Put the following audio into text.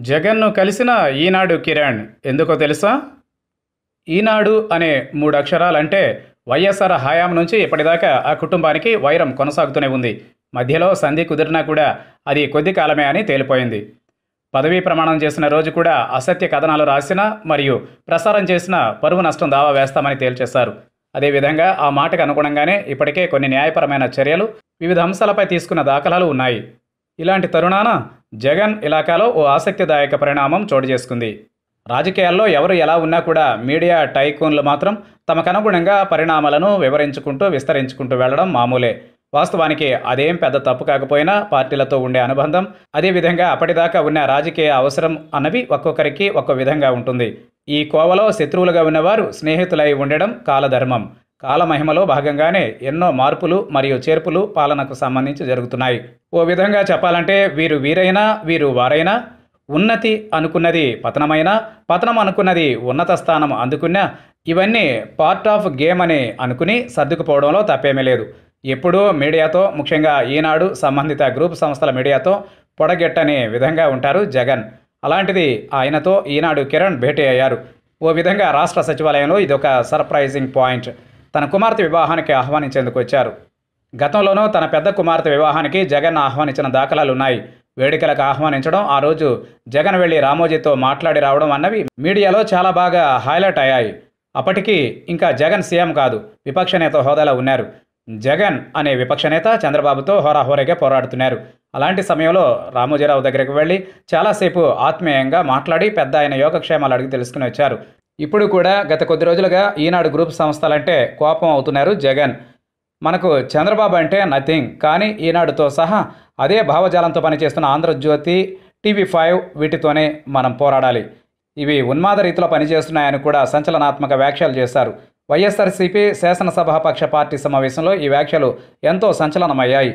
జగన్ను కలిసిన ఈనాడు కిరణ్ ఎందుకో తెలుసా ఈనాడు అనే మూడు అక్షరాలంటే వైఎస్ఆర్ హయాం నుంచి ఇప్పటిదాకా ఆ కుటుంబానికి వైరం కొనసాగుతూనే ఉంది మధ్యలో సంధి కుదిరినా కూడా అది కొద్ది కాలమే అని తేలిపోయింది పదవీ ప్రమాణం చేసిన రోజు కూడా అసత్య కథనాలు రాసిన మరియు ప్రసారం చేసిన పరువు నష్టం దావా వేస్తామని తేల్చేశారు అదేవిధంగా ఆ మాటకు అనుగుణంగానే ఇప్పటికే కొన్ని న్యాయపరమైన చర్యలు వివిధ అంశాలపై తీసుకున్న దాఖలాలు ఉన్నాయి ఇలాంటి తరుణాన జగన్ ఇలాకాలో ఓ ఆసక్తిదాయక పరిణామం చోటు చేసుకుంది రాజకీయాల్లో ఎవరు ఎలా ఉన్నా కూడా మీడియా టైకూన్లు మాత్రం తమకనుగుణంగా పరిణామాలను వివరించుకుంటూ విస్తరించుకుంటూ వెళ్ళడం మామూలే వాస్తవానికి అదేం పెద్ద తప్పు కాకపోయినా పార్టీలతో ఉండే అనుబంధం అదేవిధంగా అప్పటిదాకా ఉన్న రాజకీయ అవసరం అన్నవి ఒక్కొక్కరికి ఒక్కో విధంగా ఉంటుంది ఈ కోవలో శత్రువులుగా ఉన్నవారు స్నేహితులై ఉండడం కాలధర్మం కాలమహిమలో భాగంగానే ఎన్నో మార్పులు మరియు చేర్పులు పాలనకు సంబంధించి జరుగుతున్నాయి ఓ విధంగా చెప్పాలంటే వీరు వీరైనా వీరు వారైనా ఉన్నతి అనుకున్నది పతనమైనా పతనం అనుకున్నది ఉన్నత స్థానం అందుకున్నా ఇవన్నీ పార్ట్ ఆఫ్ గేమ్ అని అనుకుని సర్దుకుపోవడంలో తప్పేమీ లేదు ఎప్పుడూ మీడియాతో ముఖ్యంగా ఈనాడు సంబంధిత గ్రూప్ సంస్థల మీడియాతో పొడగెట్టని విధంగా ఉంటారు జగన్ అలాంటిది ఆయనతో ఈనాడు కిరణ్ భేటీ అయ్యారు ఓ విధంగా రాష్ట్ర సచివాలయంలో ఇదొక సర్ప్రైజింగ్ పాయింట్ తన కుమార్తె వివాహానికి ఆహ్వానించేందుకు వచ్చారు గతంలోనూ తన పెద్ద కుమార్తె వివాహానికి జగన్ ఆహ్వానించిన దాఖలాలు ఉన్నాయి వేడుకలకు ఆహ్వానించడం ఆ రోజు జగన్ వెళ్లి రామోజీతో మాట్లాడి రావడం అన్నవి మీడియాలో చాలా బాగా హైలైట్ అయ్యాయి అప్పటికి ఇంకా జగన్ సీఎం కాదు విపక్ష నేత హోదాలో ఉన్నారు జగన్ అనే విపక్ష నేత చంద్రబాబుతో హోరాహోరీగా పోరాడుతున్నారు అలాంటి సమయంలో రామోజీరావు దగ్గరికి వెళ్ళి చాలాసేపు ఆత్మీయంగా మాట్లాడి పెద్ద ఆయన యోగక్షేమాలు అడిగి తెలుసుకుని వచ్చారు ఇప్పుడు కూడా గత కొద్ది రోజులుగా ఈనాడు గ్రూప్ సంస్థలంటే కోపం అవుతున్నారు జగన్ మనకు చంద్రబాబు అంటే నథింగ్ కానీ ఈనాడుతో సహా అదే భావజాలంతో పనిచేస్తున్న ఆంధ్రజ్యోతి టీవీ ఫైవ్ వీటితోనే మనం పోరాడాలి ఇవి ఉన్మాద రీతిలో పనిచేస్తున్నాయని కూడా సంచలనాత్మక వ్యాఖ్యలు చేశారు వైఎస్ఆర్సీపీ శాసనసభాపక్ష పార్టీ సమావేశంలో ఈ వ్యాఖ్యలు ఎంతో సంచలనమయ్యాయి